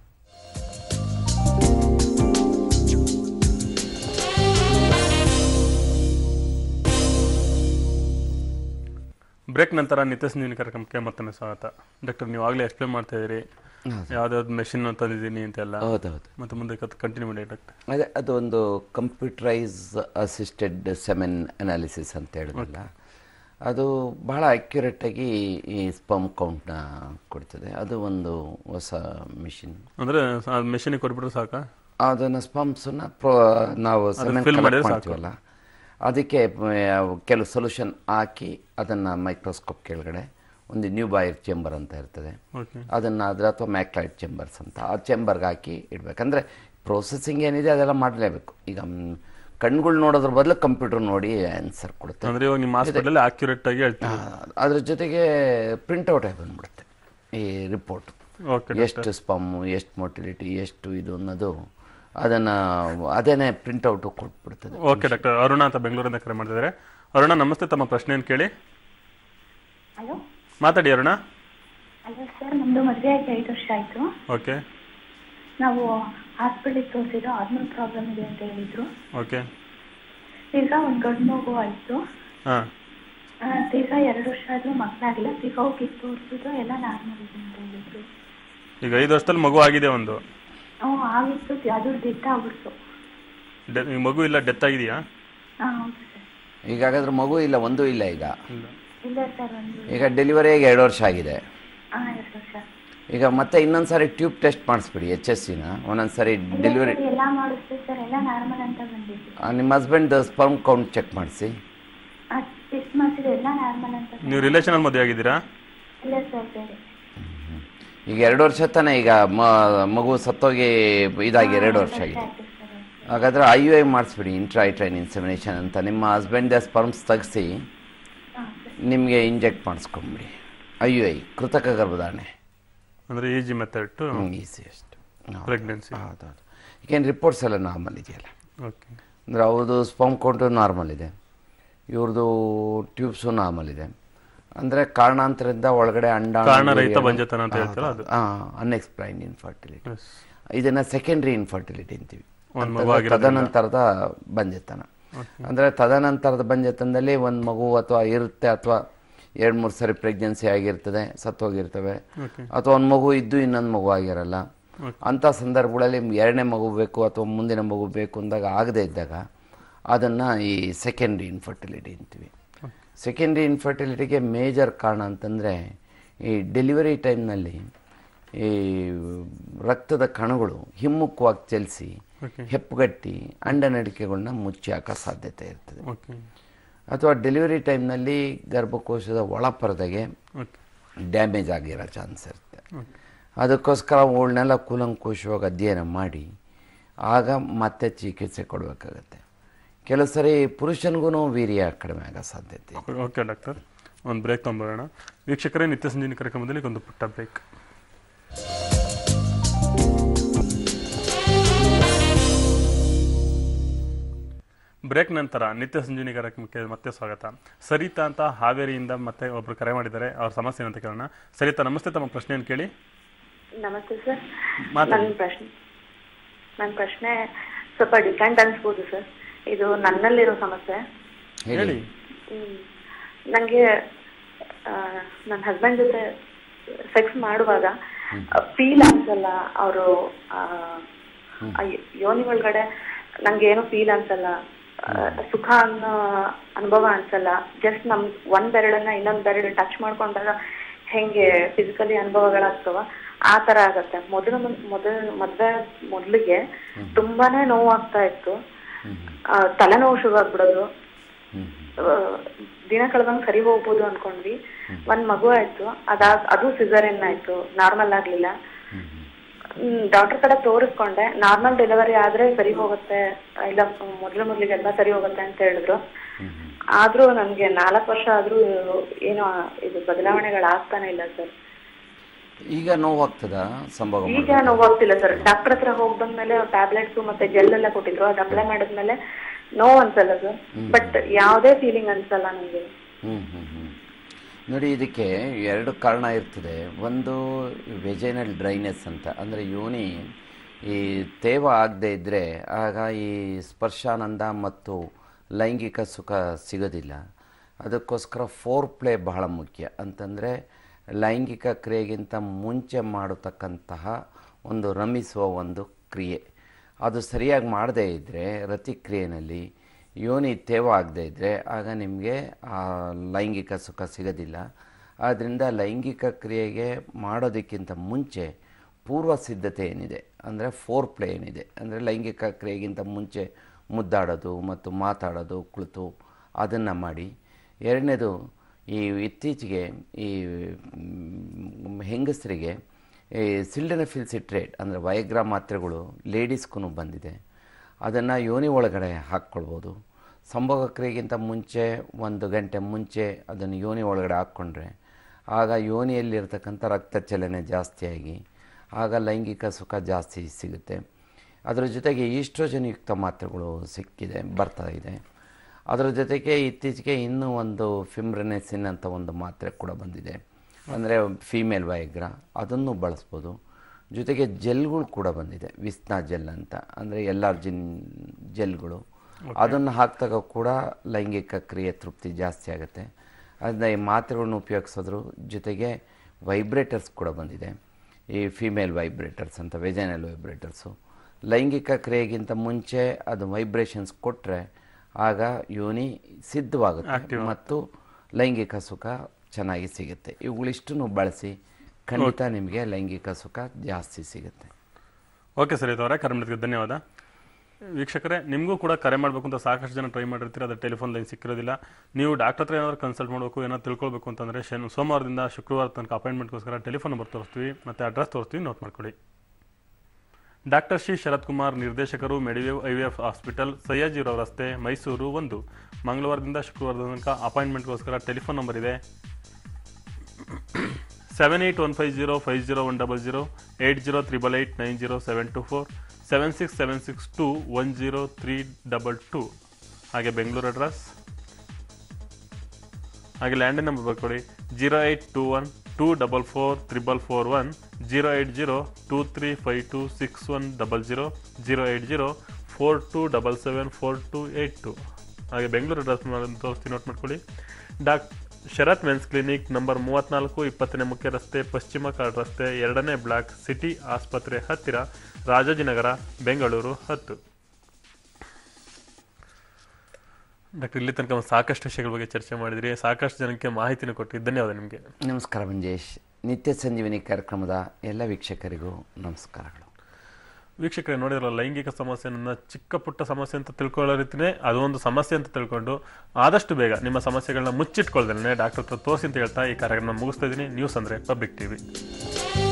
ಬ್ರೇಕ್ ನಂತರ ನಿತ್ಯ ಸಂಜೀವಿನಿ ಕಾರ್ಯಕ್ರಮಕ್ಕೆ ಮತ್ತೊಮ್ಮೆ ಸ್ವಾಗತ ಡಾಕ್ಟರ್ ನೀವು ಆಗಲೇ ಎಕ್ಸ್ಪ್ಲೇನ್ ಮಾಡ್ತಾ ಇದ್ದೀರಿ ಯಾವ್ದಾವ್ದು ಮೆಷಿನ್ ತಂದಿದ್ದೀನಿ ಅಂತೆಲ್ಲ ಹೌದೌದು ಮತ್ತೆ ಮುಂದೆ ಕಂಟಿನ್ಯೂ ಮಾಡಿ ಡಾಕ್ಟರ್ ಅದೇ ಅದು ಒಂದು ಕಂಪ್ಯೂಟರೈಸ್ ಅಸಿಸ್ಟೆಡ್ ಸೆಮೆನ್ ಅನಾಲಿಸಿಸ್ ಅಂತ ಹೇಳಿದ್ರಲ್ಲ ಅದು ಬಹಳ ಅಕ್ಯುರೇಟಾಗಿ ಈ ಸ್ಪಮ್ ಕೌಂಟ್ನ ಕೊಡ್ತದೆ ಅದು ಒಂದು ಹೊಸ ಮಿಷಿನ್ ಅಂದ್ರೆ ಮೆಷಿನಿಗೆ ಕೊಟ್ಬಿಟ್ರೆ ಸಾಕಾ ಅದನ್ನು ಸ್ಪಂಪ್ಸನ್ನ ಪ್ರೊ ನಾವು ಸೆಮೆನ್ fill ಮಾಡಿದ್ರೆ ಸಾಕು. ಮಾಡ್ತೀವಲ್ಲ ಅದಕ್ಕೆ ಆ, ಕೆಲವು ಸೊಲ್ಯೂಷನ್ ಹಾಕಿ ಅದನ್ನು ಮೈಕ್ರೋಸ್ಕೋಪ್ ಕೆಳಗಡೆ ಒಂದು ನ್ಯೂ ಬಾಯರ್ ಚೇಂಬರ್ ಅಂತ ಇರ್ತದೆ ಓಕೆ ಅದನ್ನು ಅದರ ಅಥವಾ ಮ್ಯಾಕ್ಲೈಟ್ ಚೇಂಬರ್ಸ್ ಅಂತ ಆ ಚೇಂಬರ್ಗೆ ಹಾಕಿ ಇಡಬೇಕಂದ್ರೆ ಪ್ರೊಸೆಸಿಂಗ್ ಏನಿದೆ ಅದೆಲ್ಲ ಮಾಡಲೇಬೇಕು ಈಗ ಕಣ್ಗಳು ನೋಡೋದ್ರ ಬದಲು ಕಂಪ್ಯೂಟರ್ ನೋಡಿ ಆನ್ಸರ್ ಕೊಡುತ್ತೆ ಅಂದ್ರೆ ಇವಾಗ ನಿಮ್ಮ ಹಾಸ್ಪಿಟಲ್ ಆಕ್ಯುರೇಟ್ ಆಗಿ ಹೇಳ್ತೀವಿ ಆ, ಅದ್ರ ಜೊತೆಗೆ ಪ್ರಿಂಟೌಟೇ ಬಂದ್ಬಿಡುತ್ತೆ ಈ ರಿಪೋರ್ಟ್ ಓಕೆ ಎಷ್ಟು ಸ್ಪಮ್ಮು ಎಷ್ಟು ಮೊಟಿಲಿಟಿ ಎಷ್ಟು ಇದು ಅನ್ನೋದು ಅದನ್ನು ಅದೇನೇ ಪ್ರಿಂಟೌಟು ಕೊಟ್ಬಿಡ್ತದೆ ಓಕೆ ಡಾಕ್ಟರ್ ಅರುಣ ಅಂತ ಬೆಂಗಳೂರಿಂದ ಕರೆ ಮಾಡ್ತಿದ್ದಾರೆ ಅರುಣ ನಮಸ್ತೆ ತಮ್ಮ ಪ್ರಶ್ನೆಯನ್ನು ಕೇಳಿ ಹಲೋ ಮಾತಾಡಿ ಅರುಣ ಹಲೋ ಸರ್ ನಮ್ಮದು ಮದುವೆ ಆಗಿ ಐದು ವರ್ಷ ಆಯಿತು ಓಕೆ ನಾವು ಹಾಸ್ಪಿಟ್ಲಿಗೆ ತೋರಿಸಿದ್ದು ಹಾರ್ಮೋನ್ ಪ್ರಾಬ್ಲಮ್ ಇದೆ ಅಂತ ಹೇಳಿದರು ಓಕೆ ಈಗ ಒಂದು ಗಂಡು ಮಗು ಆಯಿತು ಹಾಂ ಈಗ ಎರಡು ವರ್ಷ ಆದರೂ ಮಕ್ಕಳಾಗಿಲ್ಲ ಈಗ ಹೋಗಿ ತೋರಿಸಿದ್ದು ಎಲ್ಲ ನಾರ್ಮಲ್ ಇದೆ ಅಂತ ಹೇಳಿದ್ರು ಈಗ ಐದು ವರ್ಷದಲ್ಲಿ ಮಗು ಆಗಿದೆ ಒಂದು ಹ್ಞೂ ಆಗಿತ್ತು ಅದು ಡೆತ್ ಆಗ್ಬಿಡ್ತು ಡೆ- ಈ ಮಗು ಇಲ್ಲ ಡೆತ್ ಆಗಿದೆಯಾ ಹಾಂ ಹೌದು ಸರ್ ಈಗ ಹಾಗಾದ್ರೆ ಮಗು ಇಲ್ಲ ಒಂದೂ ಇಲ್ಲ ಈಗ ಇಲ್ಲ ಇಲ್ಲ ಸರ್ ಒಂದು ಈಗ ಡೆಲಿವರಿಗೆ ಎರಡು ವರ್ಷ ಆಗಿದೆ ಹಾಂ ಎರಡು ವರ್ಷ ಈಗ ಮತ್ತೆ ಇನ್ನೊಂದು ಸಾರಿ ಟ್ಯೂಬ್ ಟೆಸ್ಟ್ ಮಾಡಿಸ್ಬಿಡಿ ಎಚ್ ಎಸ್ ಸಿನ ಒಂದೊಂದು ಸಾರಿ ಇಲ್ಲ ಡೆಲಿವರಿ ಸರ್, ಎಲ್ಲ ಮಾಡಿಸ್ತೀವಿ ಸರ್ ಎಲ್ಲ ನಾರ್ಮಲ್ ಅಂತ ಬಂದಿದ್ದು ನಿಮ್ಮ ಹಸ್ಬೆಂಡ್ ಸ್ಪರ್ಮ್ ಕೌಂಟ್ ಚೆಕ್ ಮಾಡಿಸಿ ಟೆಸ್ಟ್ ಮಾಡಿಸಿದ್ರೆ ಎಲ್ಲ ನಾರ್ಮಲ್ ಅಂತ ಬಂದಿದ್ದು. ನೀವು ರಿಲೇಷನಲ್ಲಿ ಮದುವೆ ಆಗಿದ್ದೀರಾ ಇಲ್ಲ ಸರ್ ಬೇರೆ ಈಗ ಎರಡು ವರ್ಷ ತಾನೇ ಈಗ ಮ- ಮಗು ಸತ್ತೋಗಿ ಇದಾಗಿ ಎರಡು ವರ್ಷ ಆಗಿದೆ ಆಯ್ತು ಸರ್ ಹಾಗಾದ್ರೆ ಐ ಯು ಐ ಮಾಡಿಸ್ಬಿಡಿ ಇಂಟ್ರೈಟ್ರೈನ್ ಇನ್ಸೆಮಿನೇಷನ್ ಅಂತ ನಿಮ್ಮ ಹಸ್ಬೆಂಡ್ ಸ್ಪರ್ಮ್ಸ್ ತೆಗೆಸಿ ಹಾಂ ಸರ್ ನಿಮಗೆ ಇಂಜೆಕ್ಟ್ ಮಾಡಿಸ್ಕೊಂಬಿಡಿ ಐ ಯು ಐ ಕೃತಕ ಗರ್ಭಧಾರಣೆ ಅಂದ್ರೆ ಈಜಿ ಮೆಥಡ್ ಈಸಿಯೆಸ್ಟ್ ಪ್ರೆಗ್ನೆನ್ಸಿ ಹೌದೌದು ಈಗೇನು ರಿಪೋರ್ಟ್ಸ್ ಎಲ್ಲ ನಾರ್ಮಲ್ ಇದೆಯಲ್ಲ ಓಕೆ ಅಂದರೆ ಅವ್ರದ್ದು ಸ್ಪಮ್ ಕೌಂಟು ನಾರ್ಮಲ್ ಇದೆ ಇವ್ರದ್ದು ಟ್ಯೂಬ್ಸು ನಾರ್ಮಲ್ ಇದೆ ಅಂದರೆ ಕಾರಣಾಂತರದಿಂದ ಒಳಗಡೆ ಅಂಡ ಕಾರಣರಹಿತ ಬಂಜತನ ಅಂತ ಹೇಳ್ತಾರ ಅದು ಅನ್ಎಕ್ಸ್ಪ್ಲೈನ್ ಇನ್ಫರ್ಟಿಲಿಟಿ Yes. ಇದನ್ನ ಸೆಕೆಂಡ್ರಿ ಇನ್ಫರ್ಟಿಲಿಟಿ ಅಂತೀವಿ ಒಂದ್ ಮಗು ಅಂತಂದ್ರೆ ಆಗಿರೋದ್ರಿಂದ. ತದನಂತರದ ಬಂಜೆತನ ಅಂದರೆ ತದನಂತರದ ಬಂಜೆತನದಲ್ಲಿ ಒಂದು ಮಗು ಅಥವಾ ಇರುತ್ತೆ ಅಥವಾ ಎರಡು ಮೂರು ಸರಿ ಪ್ರೆಗ್ನೆನ್ಸಿ ಆಗಿರ್ತದೆ ಸತ್ತೋಗಿರ್ತವೆ ಓಕೆ ಅಥವಾ ಒಂದು ಮಗು ಇದ್ದು ಇನ್ನೊಂದು ಮಗು ಆಗಿರಲ್ಲ ಅಂಥ ಸಂದರ್ಭಗಳಲ್ಲಿ ಎರಡನೇ ಮಗು ಬೇಕು ಅಥವಾ ಮುಂದಿನ ಮಗು ಬೇಕು ಅಂದಾಗ ಆಗದೇ ಇದ್ದಾಗ ಅದನ್ನು ಈ ಸೆಕೆಂಡ್ರಿ ಇನ್ಫರ್ಟಿಲಿಟಿ ಅಂತೀವಿ ಸೆಕೆಂಡ್ರಿ ಇನ್ಫರ್ಟಿಲಿಟಿಗೆ ಮೇಜರ್ ಕಾರಣ ಅಂತಂದರೆ ಈ ಡೆಲಿವರಿ ಟೈಮ್ನಲ್ಲಿ ಈ ರಕ್ತದ ಕಣಗಳು ಹಿಮ್ಮುಖವಾಗಿ ಚಲಿಸಿ ಓಕೆ ಹೆಪ್ಪುಗಟ್ಟಿ ಅಂಡನಡಿಕೆಗಳನ್ನ ಮುಚ್ಚಿ ಹಾಕೋ ಸಾಧ್ಯತೆ ಇರ್ತದೆ ಓಕೆ ಅಥವಾ ಡೆಲಿವರಿ ಟೈಮ್ನಲ್ಲಿ ಗರ್ಭಕೋಶದ ಒಳಪರದೆಗೆ ಓಕೆ ಡ್ಯಾಮೇಜ್ ಆಗಿರೋ ಚಾನ್ಸ್ ಇರುತ್ತೆ ಓಕೆ ಅದಕ್ಕೋಸ್ಕರ ಅವಳನ್ನೆಲ್ಲ ಕೂಲಂಕುಷವಾಗಿ ಅಧ್ಯಯನ ಮಾಡಿ ಆಗ ಮತ್ತೆ ಚಿಕಿತ್ಸೆ ಕೊಡಬೇಕಾಗತ್ತೆ ಕೆಲವು ಸರಿ ಪುರುಷನಿಗೂ ವೀರ್ಯ ಕಡಿಮೆ ಆಗೋ ಸಾಧ್ಯತೆ ಇದೆ. ಓಕೆ ಡಾಕ್ಟರ್ ಒಂದು ಬ್ರೇಕ್ ತೊಗೊಂಬರೋಣ ವೀಕ್ಷಕರೇ ನಿತ್ಯ ಸಂಜೀವಿನಿ ಕಾರ್ಯಕ್ರಮದಲ್ಲಿ ಒಂದು ಪುಟ್ಟ ಬ್ರೇಕ್ ಬ್ರೇಕ್ ನಂತರ ನಿತ್ಯ ಸಂಜೀವಿನಿ ಕಾರ್ಯಕ್ರಮಕ್ಕೆ ಮತ್ತೆ ಸ್ವಾಗತ ಸರಿತಾ ಅಂತ ಹಾವೇರಿಯಿಂದ ಮತ್ತೆ ಒಬ್ರು ಕರೆ ಮಾಡಿದ್ದಾರೆ ಅವ್ರ ಸಮಸ್ಯೆ ಏನಂತ ಕೇಳೋಣ ಸರಿತಾ ನಮಸ್ತೆ ತಮ್ಮ ಪ್ರಶ್ನೆಯನ್ನು ಕೇಳಿ ನಮಸ್ತೆ ಸರ್ ಮಾತಾಡಿ. ನನ್ನ ಪ್ರಶ್ನೆ ನನ್ನ ಪ್ರಶ್ನೆ ಸ್ವಲ್ಪ ಡಿಫ್ರೆಂಟ್ ಅನ್ಸ್ಬೋದು ಸರ್ ಇದು ನನ್ನಲ್ಲಿರೋ ಸಮಸ್ಯೆ ಹೇಳಿ ನನಗೆ ನನ್ನ ಹಸ್ಬೆಂಡ್ ಜೊತೆ ಸೆಕ್ಸ್ ಮಾಡುವಾಗ ಫೀಲ್ ಅನ್ಸಲ್ಲ ಅವರು ಯೋನಿ ಒಳಗಡೆ ನಂಗೆ ಏನು ಫೀಲ್ ಅನ್ಸಲ್ಲ ಆ, ಸುಖ ಅನ್ನೋ ಅನುಭವ ಅನ್ಸಲ್ಲ ಜಸ್ಟ್ ನಮ್ ಒಂದ್ ಬೆರಳನ್ನ ಇನ್ನೊಂದ್ ಬೆರಳು ಟಚ್ ಮಾಡ್ಕೊಂಡಾಗ ಹೆಂಗೆ ಫಿಸಿಕಲಿ ಅನುಭವಗಳಾಗ್ತವ ಆ ತರ ಆಗತ್ತೆ ಮೊದಲು ಮೊದಲ ಮದ್ವೆ ಮೊದ್ಲಿಗೆ ತುಂಬಾನೇ ನೋವಾಗ್ತಾ ಇತ್ತು ಆ, ತಲೆನೋವು ಶುರು ಆಗ್ಬಿಡೋದು ಆ, ದಿನ ಕಳೆದಂಗ್ ಸರಿ ಹೋಗ್ಬೋದು ಅನ್ಕೊಂಡ್ವಿ ಒಂದ್ ಮಗು ಆಯ್ತು ಅದಾ ಅದು ಸಿಸರಿನ್ ಆಯ್ತು ನಾರ್ಮಲ್ ಆಗ್ಲಿಲ್ಲ ಡಾಕ್ಟರ್ ಕಡೆ ತೋರಿಸ್ಕೊಂಡೆ ನಾರ್ಮಲ್ ಡೆಲಿವರಿ ಆದ್ರೆ ಸರಿ ಹೋಗುತ್ತೆ ಇಲ್ಲ ಮೊದ್ಲು ಮೊದ್ಲಿಗೆಲ್ಲ ಸರಿ ಹೋಗುತ್ತೆ ಅಂತ ಹೇಳಿದ್ರು ಆದ್ರೂ ನನ್ಗೆ ನಾಲ್ಕು ವರ್ಷ ಆದ್ರೂ ಏನು ಇದು ಬದಲಾವಣೆಗಳಾಗ್ತಾನೆ ಇಲ್ಲ ಸರ್ ಈಗ ನೋವಾಗ್ತದ ಸಂಭವ ಈಗ ನೋವಾಗ್ತಿಲ್ಲ ಸರ್ ಡಾಕ್ಟರ್ ಹತ್ರ ಹೋಗ್ ಬಂದ್ಮೇಲೆ ಟ್ಯಾಬ್ಲೆಟ್ಸ್ ಮತ್ತೆ ಜೆಲ್ ಎಲ್ಲ ಕೊಟ್ಟಿದ್ರು ಅದು ಅಪ್ಲೈ ಮಾಡಿದ್ಮೇಲೆ ನೋವು ಅನ್ಸಲ್ಲ ಸರ್ ಬಟ್ ಯಾವ್ದೇ ಫೀಲಿಂಗ್ ಅನ್ಸಲ್ಲ ನನ್ಗೆ ಹ್ಮ್ ಹ್ಮ್ ಹ್ಮ್ ನೋಡಿ ಇದಕ್ಕೆ ಎರಡು ಕಾರಣ ಇರ್ತದೆ ಒಂದು ವೆಜೈನಲ್ ಡ್ರೈನೆಸ್ ಅಂತ ಅಂದರೆ ಯೋನಿ ಈ ತೇವ ಆಗದೆ ಇದ್ದರೆ ಆಗ ಈ ಸ್ಪರ್ಶಾನಂದ ಮತ್ತು ಲೈಂಗಿಕ ಸುಖ ಸಿಗೋದಿಲ್ಲ ಅದಕ್ಕೋಸ್ಕರ ಫೋರ್ ಪ್ಲೇ ಬಹಳ ಮುಖ್ಯ ಅಂತಂದರೆ ಲೈಂಗಿಕ ಕ್ರಿಯೆಗಿಂತ ಮುಂಚೆ ಮಾಡತಕ್ಕಂತಹ ಒಂದು ರಮಿಸುವ ಒಂದು ಕ್ರಿಯೆ ಅದು ಸರಿಯಾಗಿ ಮಾಡದೇ ಇದ್ದರೆ ರತಿಕ್ರಿಯೆಯಲ್ಲಿ ಯೋನಿ ತೇವ ಆಗದೇ ಇದ್ದರೆ ಆಗ ನಿಮಗೆ ಆ ಲೈಂಗಿಕ ಸುಖ ಸಿಗೋದಿಲ್ಲ ಆದ್ದರಿಂದ ಲೈಂಗಿಕ ಕ್ರಿಯೆಗೆ ಮಾಡೋದಕ್ಕಿಂತ ಮುಂಚೆ ಪೂರ್ವ ಸಿದ್ಧತೆ ಏನಿದೆ ಅಂದರೆ ಫೋರ್ ಪ್ಲೇ ಏನಿದೆ ಅಂದರೆ ಲೈಂಗಿಕ ಕ್ರಿಯೆಗಿಂತ ಮುಂಚೆ ಮುದ್ದಾಡೋದು ಮತ್ತು ಮಾತಾಡೋದು ಕುಳಿತು ಅದನ್ನು ಮಾಡಿ ಎರಡನೇದು ಈ ಇತ್ತೀಚೆಗೆ ಈ ಮ್, ಹೆಂಗಸರಿಗೆ ಈ ಸಿಲ್ಡನಫಿಲ್ ಸಿಟ್ರೇಟ್ ಅಂದರೆ ವಯಗ್ರಾ ಮಾತ್ರೆಗಳು ಲೇಡೀಸ್ಗೂ ಬಂದಿದೆ ಅದನ್ನು ಯೋನಿ ಒಳಗಡೆ ಹಾಕ್ಕೊಳ್ಬೋದು ಸಂಭೋಗ ಕ್ರಿಯೆಗಿಂತ ಮುಂಚೆ ಒಂದು ಗಂಟೆ ಮುಂಚೆ ಅದನ್ನು ಯೋನಿ ಒಳಗಡೆ ಹಾಕ್ಕೊಂಡ್ರೆ ಆಗ ಯೋನಿಯಲ್ಲಿರ್ತಕ್ಕಂಥ ರಕ್ತ ಚಲನೆ ಜಾಸ್ತಿಯಾಗಿ ಆಗ ಲೈಂಗಿಕ ಸುಖ ಜಾಸ್ತಿ ಸಿಗುತ್ತೆ ಅದರ ಜೊತೆಗೆ ಈಸ್ಟ್ರೋಜನ್ ಯುಕ್ತ ಮಾತ್ರೆಗಳು ಸಿಕ್ಕಿದೆ ಬರ್ತಾ ಇದೆ ಅದರ ಜೊತೆಗೆ ಇತ್ತೀಚೆಗೆ ಇನ್ನೂ ಒಂದು ಫಿಮ್ರೆನೆಸಿನ್ ಅಂತ ಒಂದು ಮಾತ್ರೆ ಕೂಡ ಬಂದಿದೆ ಅಂದರೆ ಫೀಮೇಲ್ ವಯಗ್ರ ಅದನ್ನು ಬಳಸ್ಬೋದು ಜೊತೆಗೆ ಜೆಲ್ಗಳು ಕೂಡ ಬಂದಿದೆ ವಿಸ್ನಾ ಜೆಲ್ ಅಂತ ಅಂದರೆ ಎಲ್ಲಾರ್ಜಿನ್ ಜೆಲ್ಗಳು ಅದನ್ನು ಹಾಕಿದಾಗ ಕೂಡ ಲೈಂಗಿಕ ಕ್ರಿಯೆ ತೃಪ್ತಿ ಜಾಸ್ತಿ ಆಗುತ್ತೆ ಅದನ್ನ ಈ ಮಾತ್ರೆಗಳನ್ನ ಉಪಯೋಗಿಸೋದ್ರ ಜೊತೆಗೆ ವೈಬ್ರೇಟರ್ಸ್ ಕೂಡ ಬಂದಿದೆ ಈ ಫಿಮೇಲ್ ವೈಬ್ರೇಟರ್ಸ್ ಅಂತ ವೆಜೈನಲ್ ವೈಬ್ರೇಟರ್ಸು ಲೈಂಗಿಕ ಕ್ರಿಯೆಗಿಂತ ಮುಂಚೆ ಅದು ವೈಬ್ರೇಷನ್ಸ್ ಕೊಟ್ಟರೆ ಆಗ ಯೋನಿ ಸಿದ್ಧವಾಗುತ್ತೆ ಮತ್ತು ಲೈಂಗಿಕ ಸುಖ ಚೆನ್ನಾಗಿ ಸಿಗುತ್ತೆ ಇವುಗಳಿಷ್ಟನ್ನು ಬಳಸಿ ಖಂಡಿತ ನಿಮಗೆ ಲೈಂಗಿಕ ಸುಖ ಜಾಸ್ತಿ ಸಿಗುತ್ತೆ ಓಕೆ ಸರ್ ಅವರೇ ಕರೆ ಮಾಡಿದ್ದಕ್ಕೆ ಧನ್ಯವಾದ ವೀಕ್ಷಕರೇ ನಿಮಗೂ ಕೂಡ ಕರೆ ಮಾಡಬೇಕು ಅಂತ ಸಾಕಷ್ಟು ಜನ ಟ್ರೈ ಮಾಡಿರ್ತೀರ ಅದು ಟೆಲಿಫೋನ್ ಲೈನ್ ಸಿಕ್ಕಿರೋದಿಲ್ಲ ನೀವು ಡಾಕ್ಟರ್ ಹತ್ರ ಏನಾದ್ರು ಕನ್ಸಲ್ಟ್ ಮಾಡಬೇಕು ಏನಾದ್ರು ತಿಳ್ಕೊಳ್ಬೇಕು ಅಂತಂದರೆ ಶನಿ ಸೋಮವಾರದಿಂದ ಶುಕ್ರವಾರ ತನಕ ಅಪಾಯಿಂಟ್ಮೆಂಟ್ಗೋಸ್ಕರ ಟೆಲಿಫೋನ್ ನಂಬರ್ ತೋರಿಸ್ತೀವಿ ಮತ್ತು ಅಡ್ರೆಸ್ ತೋರಿಸ್ತೀವಿ ನೋಟ್ ಮಾಡ್ಕೊಳ್ಳಿ ಡಾಕ್ಟರ್ ಶ್ರೀ ಶರತ್ ಕುಮಾರ್ ನಿರ್ದೇಶಕರು Medivave I V F hospital Sayyajirao ರಸ್ತೆ ಮೈಸೂರು ಒಂದು ಮಂಗಳವಾರದಿಂದ ಶುಕ್ರವಾರದ ತನಕ ಅಪಾಯಿಂಟ್ಮೆಂಟ್ಗೋಸ್ಕರ ಟೆಲಿಫೋನ್ ನಂಬರ್ ಇದೆ seven eight one five zero five zero one double zero eight zero triple eight nine zero seven two four seven six seven six two one zero three double two ಹಾಗೆ ಬೆಂಗಳೂರು ಅಡ್ರೆಸ್ ಹಾಗೆ ಲ್ಯಾಂಡ್ ನಂಬರ್ ಬರ್ಕೊಳ್ಳಿ zero eight two one two double four triple four one zero eight zero two three five two six one double zero zero eight zero four two double seven four two eight two ಹಾಗೆ ಬೆಂಗಳೂರು ಅಡ್ರೆಸ್ ತೋರಿಸ್ತೀನಿ ನೋಟ್ ಮಾಡ್ಕೊಳ್ಳಿ doc Sharath men's clinic number ಮೂವತ್ನಾಲ್ಕು ಇಪ್ಪತ್ತನೇ ಮುಖ್ಯ ರಸ್ತೆ ಪಶ್ಚಿಮ ಕಾಡ್ ರಸ್ತೆ ಎರಡನೇ ಬ್ಲಾಕ್ ಸಿಟಿ ಆಸ್ಪತ್ರೆ ಹತ್ತಿರ ರಾಜಾಜಿನಗರ ಬೆಂಗಳೂರು ಹತ್ತು ಡಾಕ್ಟರ್ ಇಲ್ಲಿ ತನಕ ಸಾಕಷ್ಟು ವಿಷಯಗಳ ಬಗ್ಗೆ ಚರ್ಚೆ ಮಾಡಿದ್ರಿ ಸಾಕಷ್ಟು ಜನಕ್ಕೆ ಮಾಹಿತಿನ ಕೊಟ್ಟು ಧನ್ಯವಾದ ನಿಮಗೆ ನಮಸ್ಕಾರ ಮಂಜೇಶ್ ನಿತ್ಯ ಸಂಜೀವಿನಿ ಕಾರ್ಯಕ್ರಮದ ಎಲ್ಲ ವೀಕ್ಷಕರಿಗೂ ನಮಸ್ಕಾರಗಳು ವೀಕ್ಷಕರೇ ನೋಡಿರಲ್ಲ ಲೈಂಗಿಕ ಸಮಸ್ಯೆನ ಚಿಕ್ಕ ಪುಟ್ಟ ಸಮಸ್ಯೆ ಅಂತ ತಿಳ್ಕೊಳ್ಳೋ ರೀತಿನೇ ಅದೊಂದು ಸಮಸ್ಯೆ ಅಂತ ತಿಳ್ಕೊಂಡು ಆದಷ್ಟು ಬೇಗ ನಿಮ್ಮ ಸಮಸ್ಯೆಗಳನ್ನ ಮುಚ್ಚಿಟ್ಕೊಳ್ದೇನೆ ಡಾಕ್ಟರ್ ಹತ್ರ ತೋರಿಸಿ ಅಂತ ಹೇಳ್ತಾ ಈ ಕಾರ್ಯಕ್ರಮ ಮುಗಿಸ್ತಾ ಇದ್ದೀನಿ ನ್ಯೂಸ್ ಅಂದರೆ ಪಬ್ಲಿಕ್ ಟಿವಿ